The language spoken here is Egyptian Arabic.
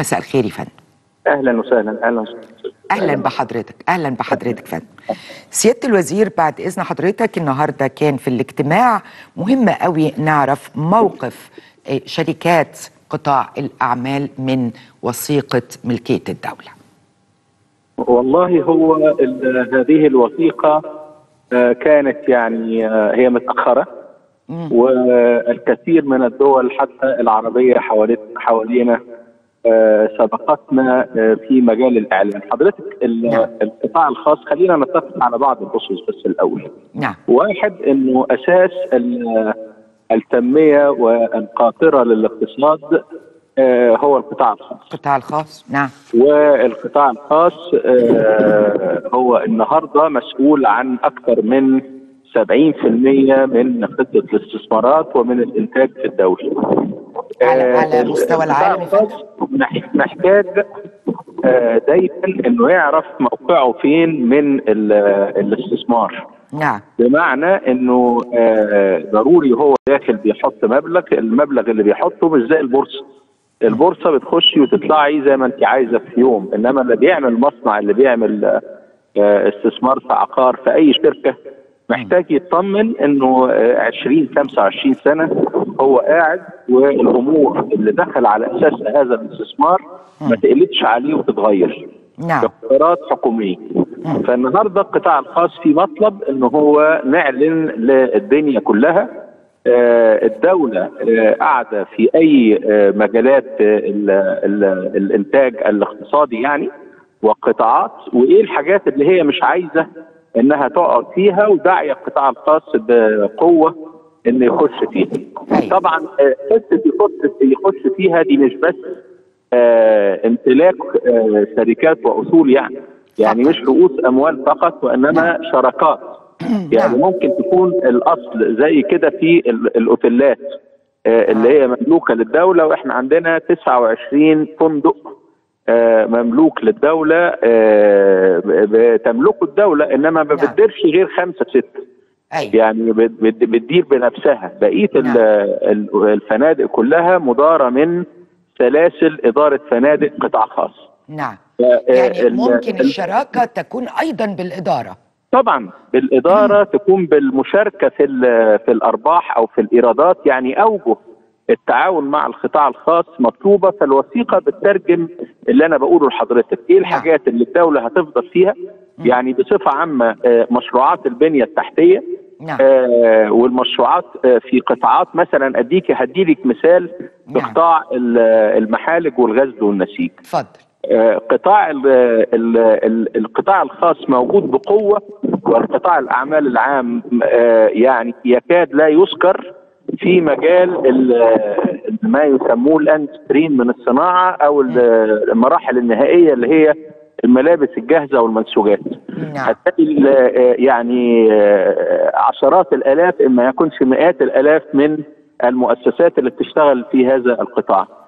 مساء الخير يا فندم اهلا وسهلا اهلا وسهلا اهلا بحضرتك اهلا بحضرتك فندم سياده الوزير بعد اذن حضرتك النهارده كان في الاجتماع مهم قوي نعرف موقف آه، شركات قطاع الاعمال من وثيقه ملكيه الدوله والله هو ال- هذه الوثيقه آه، كانت يعني آه، هي متاخره والكثير من الدول حتى العربيه حوالي حوالينا آه، سبقتنا آه، في مجال الاعلام حضرتك ال- نعم. القطاع الخاص خلينا نتفق على بعض الاسس بس الاول نعم واحد انه اساس ال- التنميه والقاطره للاقتصاد آه، هو القطاع الخاص القطاع الخاص نعم والقطاع الخاص آه، هو النهارده مسؤول عن اكثر من 70% من خطه الاستثمارات ومن الانتاج في الدوله. على- آه، على مستوى القطاع العالم يا الخاص مح- محتاج آه، دايما انه يعرف موقعه فين من ال- الاستثمار. نعم بمعنى انه آه، ضروري هو داخل بيحط مبلغ المبلغ اللي بيحطه مش زي البورصه البورصه بتخشي وتطلعي زي ما انت عايزه في يوم انما اللي بيعمل مصنع اللي بيعمل آه، استثمار في عقار في اي شركه محتاج يطمن انه آه، 20 25 سنه هو قاعد والامور اللي دخل على اساسها هذا الاستثمار ما تقلبش عليه وتتغير نعم باختيارات حكوميه فالنهارده القطاع الخاص في مطلب ان هو نعلن للدنيا كلها آه، الدولة آه، قاعدة في أي آه، مجالات آه، ال- ال- الإنتاج الاقتصادي يعني وقطاعات وإيه الحاجات اللي هي مش عايزة إنها تقعد فيها وداعية القطاع الخاص بقوة إنه يخش فيها. أيوة. طبعا آه، قصة يخش يخش فيها دي مش بس آه، امتلاك آه، شركات واصول يعني يعني فقط. مش رؤوس اموال فقط وانما شراكات يعني نعم. ممكن تكون الاصل زي كده في ال- الاوتيلات آه، اللي هي مملوكه للدوله واحنا عندنا 29 فندق آه، مملوك للدوله آه، ب- بتملكه الدوله انما ما نعم. بتديرش غير خمسه سته ايوه يعني بت- بت- بتدير بنفسها بقيه ال- نعم. ال- الفنادق كلها مداره من سلاسل اداره فنادق قطاع خاص نعم آه، يعني ال- ممكن ال- الشراكه تكون ايضا بالاداره طبعا بالاداره تكون بالمشاركه في ال- في الارباح او في الايرادات يعني اوجه التعاون مع القطاع الخاص مطلوبه فالوثيقه بتترجم اللي انا بقوله لحضرتك ايه الحاجات اللي الدوله هتفضل فيها يعني بصفه عامه آه، مشروعات البنيه التحتيه نعم آه والمشروعات آه في قطاعات مثلا اديك هديلك مثال في نعم. قطاع ال- المحالج والغزل والنسيج اتفضل آه، قطاع ال ال ال القطاع الخاص موجود بقوه والقطاع الاعمال العام آه، يعني يكاد لا يذكر في مجال ال- ما يسموه الاند ستريم من الصناعه او ال- المراحل النهائيه اللي هي الملابس الجاهزه والمنسوجات نعم هتلاقي ال- آه، يعني آه، عشرات الالاف ان ما يكونش مئات الالاف من المؤسسات اللي بتشتغل في هذا القطاع